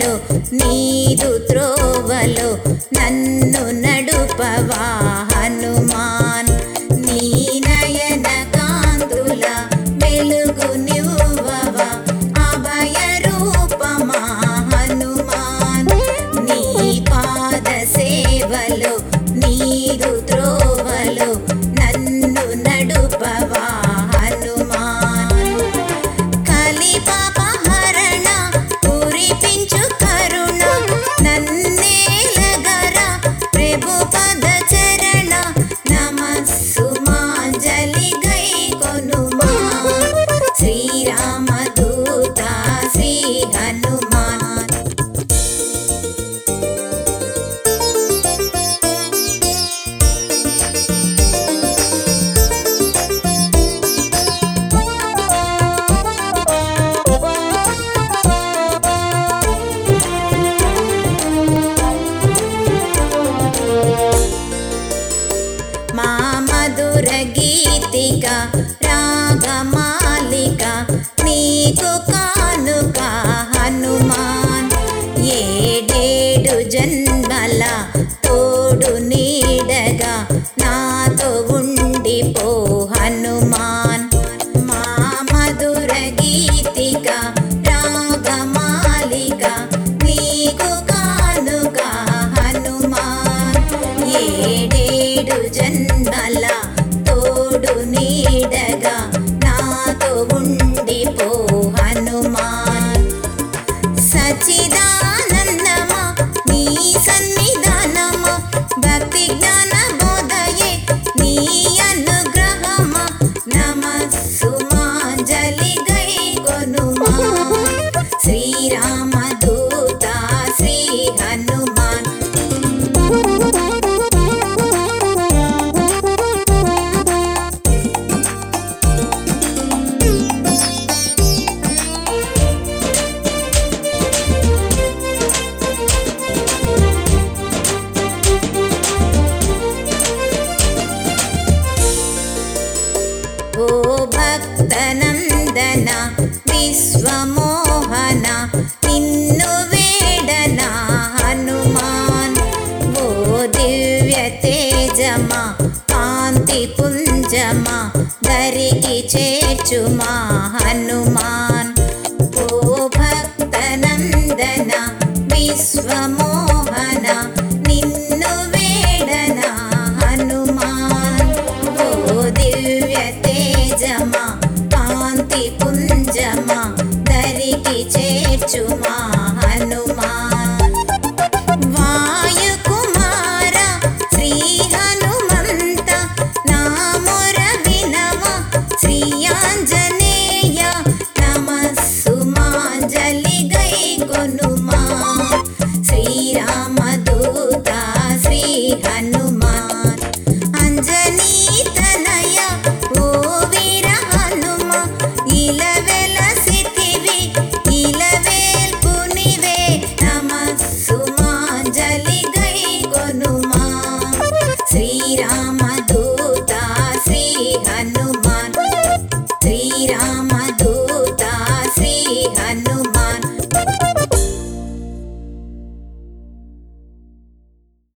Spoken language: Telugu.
సేవలో నీదు త్రోవలో నన్ను నడుపవా హనుమాన్ నీ నయన కాంతుల వెలుగు నివ్వవా అభయ రూపమా హనుమాన్ నీ పాద సేవలో నీదు త్రోవలో నన్ను నడుపవా హనుమాన్ కలిపాపహరణ పూరిపించు కరుణ నన్నేలగర ప్రభు పద చరణ నమస్సుమాంజలి గై కొనుమా శ్రీరామదూత శ్రీ హనుమాన్ మా మధుర గీతిక రాగమాలిక నీకు కానుక హనుమాన్ ఏడేడు జన్మల తోడు నీడగా నాతో ఉండిపో హనుమాన్ మా మధుర గీతిక రాగమాలిక నీకు కానుక హనుమాన్ ఏడేడు జన్మల తోడు నీడగా నాతో ఉండిపో హనుమాన్ సచిదానందమా నీ సన్నిధానమా భక్తి జ్ఞాన బోధయే నీ అనుగ్రహమా నమస్సుమాంజలి గై కొనుమా శ్రీరామదూత శ్రీ హనుమాన్ ఓ భక్తనందన విశ్వమోహన నిన్ను వేడన హనుమాన్ ఓ దివ్య తేజమా కాంతి పుంజమా దరికి చేర్చుమా హనుమాన్ ఓ భక్తనందన విశ్వమోహన నిన్ను వేడన హనుమాన్ ఓ దివ్య తేజమా కాంతి పుంజమా దరికి చేర్చుమా హనుమాన్ వాయుకుమార శ్రీ హనుమంత నాముర వినమ శ్రీ ఆంజనేయ నమస్సుమాంజలి గై కొనుమా శ్రీరామదూత శ్రీ హనుమాన్ అంజనీ తనయ ఓ వీర హనుమ ఇలవెల సితివి ఇలవేల్పు నివే నమస్సుమాంజలి గై కొనుమా శ్రీరామ